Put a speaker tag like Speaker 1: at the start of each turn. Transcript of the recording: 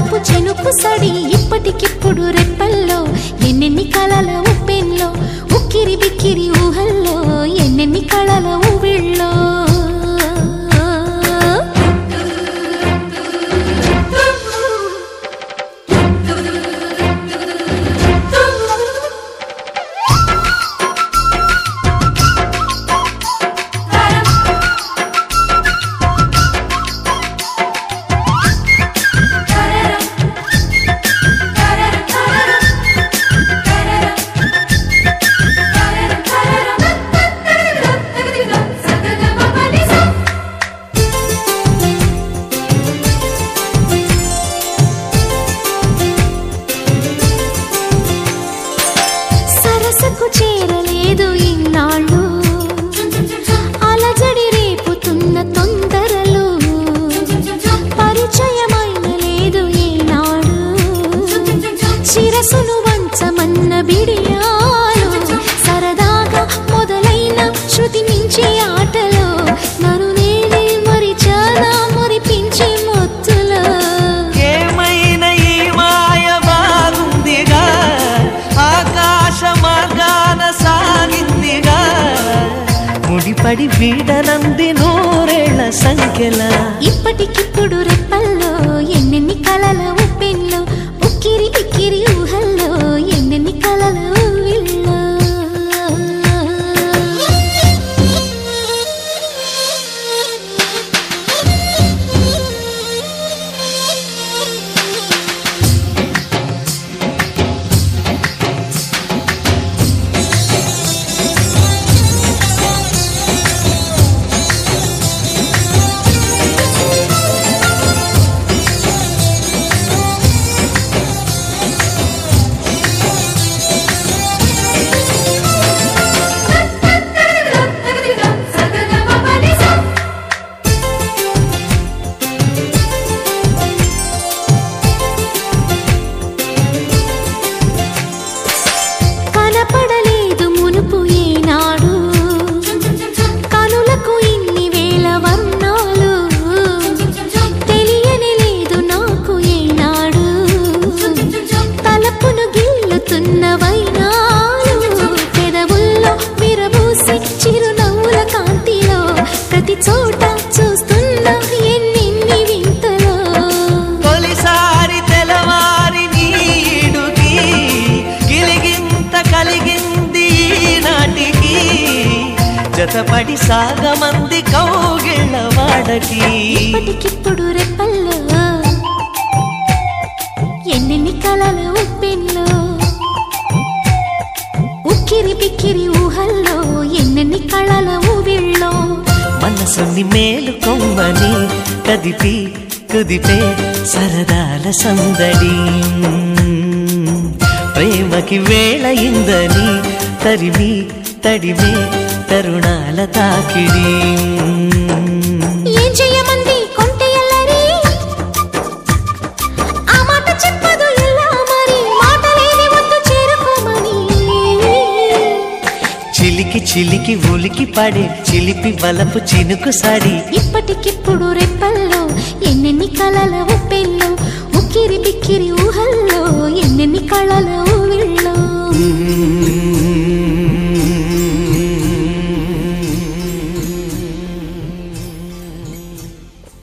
Speaker 1: వలపు చినుకు సడి ఇప్పటికిప్పుడు రెప్పల్లో ఎన్నెన్ని కళల ఉప్పెన్లో ఉక్కిరి బిక్కిరి ఊహల్లో ఎన్నెన్ని కళల ఊవిళ్ళో సరసకు చేరలేదు ఇన్నాళ్ళు అలజడి రేపుతున్న తొందరలు పరిచయమైన లేదు ఈనాడు శిరసును వంచమన్న బిడియాలు సరదాగా మొదలైన శృతి మించి ఆటలో నన్ను నేనే మరిచానా మురిపించి మొత్తులో
Speaker 2: ఏమైనా ఈ మాయ బాగుందిగా ఆకాశ మార్గాన సాగిందిగా ముడిపడి వీడనంది నూరేళ్ల సంఖ్యలా
Speaker 1: ఇప్పటికిప్పుడు రెప్పల్లో ఎన్నెన్ని కలల ఉప్పెన్లో ఉక్కిరి బిక్కిరి ఊహల్లో ఎన్నెన్ని కలల ఊవిళ్ళో కనపడలేదు మునుపు ఏనాడు కనులకు ఇన్ని వేల వర్ణాలు తెలియని లేదు నాకు ఏనాడు తలపును గిల్లుతున్న వైనాలు పెదవుల్లో విరబూసి చిరునవ్వుల కాంతిలో ప్రతి చోట చూస్తున్న ఎన్నెన్ని వింతలో
Speaker 2: తొలిసారి తెలవారి నీడుకి గిలిగింత కలిగింది నాటికి జతపడి సాగమంది కౌగిళ్ళ వాడకి
Speaker 1: ఇప్పటికిప్పుడు రెప్పల్లో ఎన్నెన్ని కలల ఉప్పెన్లో ఉక్కిరి పిక్కిరి ఊహల్లో ఎన్నెన్ని కళల ఊవిళ్ళో
Speaker 2: మనసుని మేలు కొమ్మని కదిపి కుదిపే సరదాల సందడి ప్రేమకి వేళ ఇందని తరిమి తడిమే తరుణాల తాకిడి
Speaker 1: ఏం చెయ్యమంది కొంటె ఎల్లరి ఆ మాట చెప్పదు ఎలా మరి మాటలేని వద్దు చేరుకోమని
Speaker 2: చిలికి చిలికి ఉలికి పడే చిలిపి బలపు చినుకు సాడి
Speaker 1: ఇప్పటికిప్పుడు రెప్పల్లో ఎన్నెన్ని కలల ఉప్పెల్లో ఉక్కిరి బిక్కిరి ఊహల్లో ఎన్నెన్ని కళల ఊవిళ్ళో
Speaker 2: మ్మ్.